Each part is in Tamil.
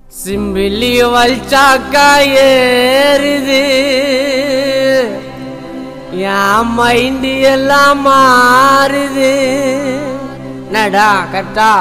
சிம்பிலி வல்சாக்கா ஏறுது என் மைண்டு எல்லாம் மாறுது நடா கட்டா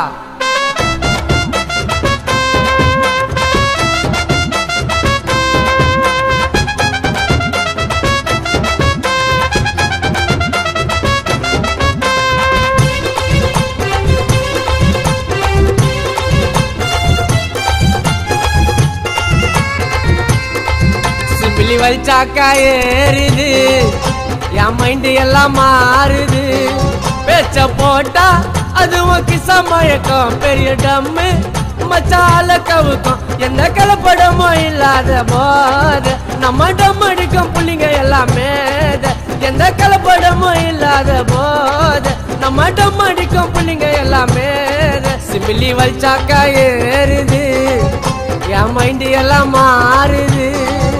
சிம்பிலி வல்சாக்கா ஏறுது என் மைண்டு எல்லாம் மாறுது பேச்ச போட்டா அதுவும் கிச மயக்கம் பெரிய டம்மு மச்சால கவுக்கும் எந்த கலப்படமும் இல்லாத போத நம்ம டம் அடிக்கும் புள்ளிங்க எல்லாமே எந்த கலப்படமும் இல்லாத போத நம்ம டம் அடிக்கும் புள்ளிங்க எல்லாமே சிம்பிலி வல்சாக்கா ஏறுது என் மைண்டு எல்லாம் மாறுது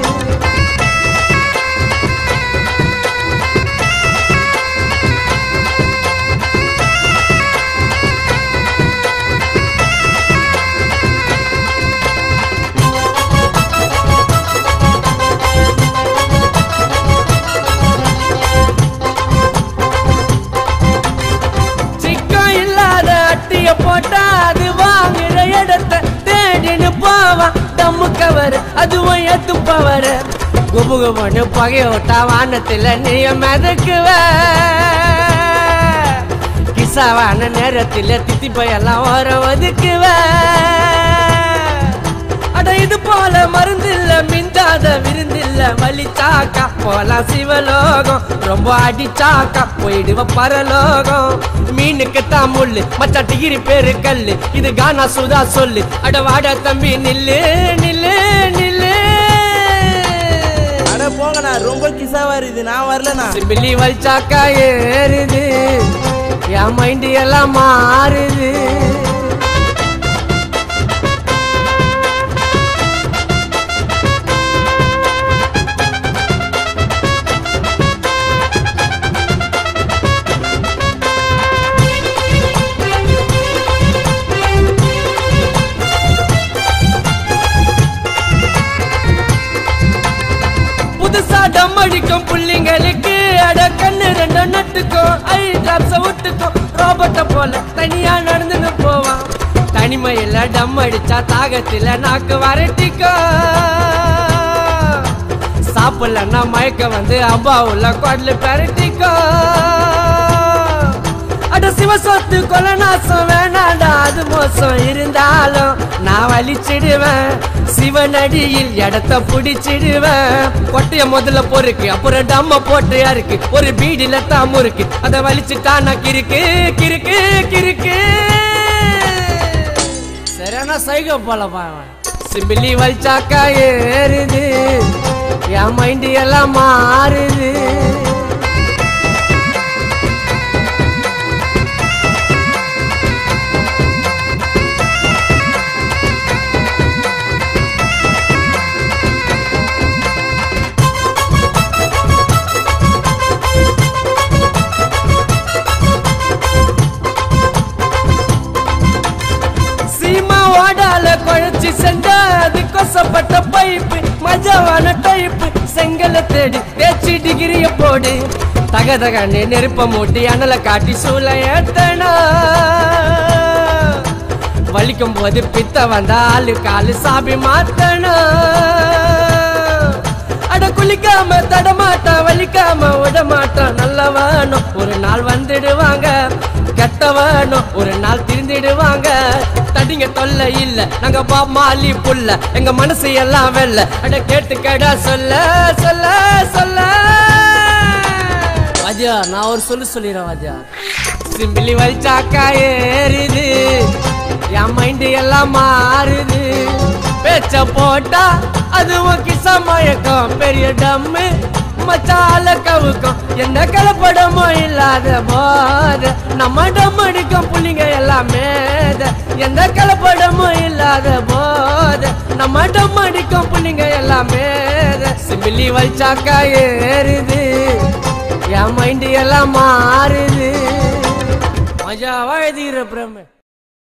சிக்கம் இல்லாத அட்டிய போட்டா அது வாங்குற இடத்த தேடின்னு போவான் தம்மு கவர் அதுவும் எத்துப்பவர் குபு குபுன்னு புகைய விட்டா வானத்துல நீய மிதக்குவ கிசாவான நேரத்துல தித்தி போயெல்லாம் ஓர ஒதுக்குவ அட இது போல மருந்தில்ல மிஞ்சாத விருந்தில்ல வலிச்சாக்கா போலாம் சிவலோகம் ரொம்ப அடிச்சாக்கா போயிடுவ பரலோகம் மீனுக்கு தான் முள்ளு மச்சா டிகிரி பேரு கல்லு இது கானா சுதா சொல்லு அட வாட தம்பி நில்லு நில்லு நில்லு அட போங்கண்ணா ரொம்ப கிசாவா இருக்குது நான் வரலண்ணா சிம்பிலி வலிச்சாக்கா ஏறுது என் மைண்டு எல்லாம் மாறுது புதுசா டம் அடிக்கும் புள்ளிங்களுக்கு அட கண்ணு ரெண்டு நட்டுக்கும் ஐ டிராப்ஸ விட்டுக்கும் ரோபோட்ட போல தனியா நடந்துன்னு போவான் தனிமையில டம் அடிச்சா தாகத்துல நாக்கு வரட்டிக்கும் சாப்பிடலன்னா மயக்க வந்து அப்பா உள்ள குடலு பரட்டிக்கும் அட சிவசொத்து கொலநாசம் வேணாடா அது மோசம் இருந்தாலும் நான் வலிச்சிடுவேன் சிவனடியில் இடத்த புடிச்சிடுவேன் கொட்டைய முதல்ல பொறுக்கு அப்புறம் டம்ம போட்டு யாருக்கு ஒரு பீடில தான் முறுக்கு அதை வலிச்சுட்டா நான் கிறுக்கு கிறுக்கு கிறுக்கு சரியான சைகோ போலப்பா அவன். சிம்பிலி வலிச்சாக்கா ஏறுது என் மைண்டு எல்லாம் மாறுது சீமா ஓடால குழைச்சி செஞ்ச அது கொசப்பட்ட பைப்பு மஜாவான டைப்பு செங்கல தேடி தேய்ச்சி டிகிரிய போடு தக தகன்னு நெருப்ப மூட்டி அனலை காட்டி சூழ ஏத்தனா வலிக்கும் போது பித்த வந்த ஆளு காலு சாபி மாத்தனா அட குளிக்காம தடமாட்டா வலிக்காம விடமாட்டா நல்லவானோ ஒரு நாள் வந்துடுவாங்க கெட்டவனோ ஒரு நாள் திருந்திடுவாங்க தடிங்க தொல்லை இல்ல நாங்க பாமாலி புல்ல எங்க மனசு எல்லாம் வெல்ல அட கேட்டு கடா சொல்ல சொல்ல சொல்ல வாஜா நான் ஒரு சொல்லு சொல்லிடுறேன் வாஜா சிம்பிளி வலிச்சாக்கா ஏறுது என் மைண்டு எல்லாம் மாறுது பேச்ச போட்டா அதுவும் கிச மயக்கம் பெரிய டம்மு மச்சால கவுக்கும் எந்த கலப்படமும் இல்லாத போத நம்ம டம் அடிக்கும் புள்ளிங்க எல்லாமே எந்த கலப்படமும் இல்லாத போத நம்ம டம் அடிக்கும் புள்ளிங்க எல்லாமே சிம்பிளி வலிச்சாக்கா ஏறுது என் மைண்டு எல்லாம் மாறுது மஜாவா எழுதிக்கிற பிரமே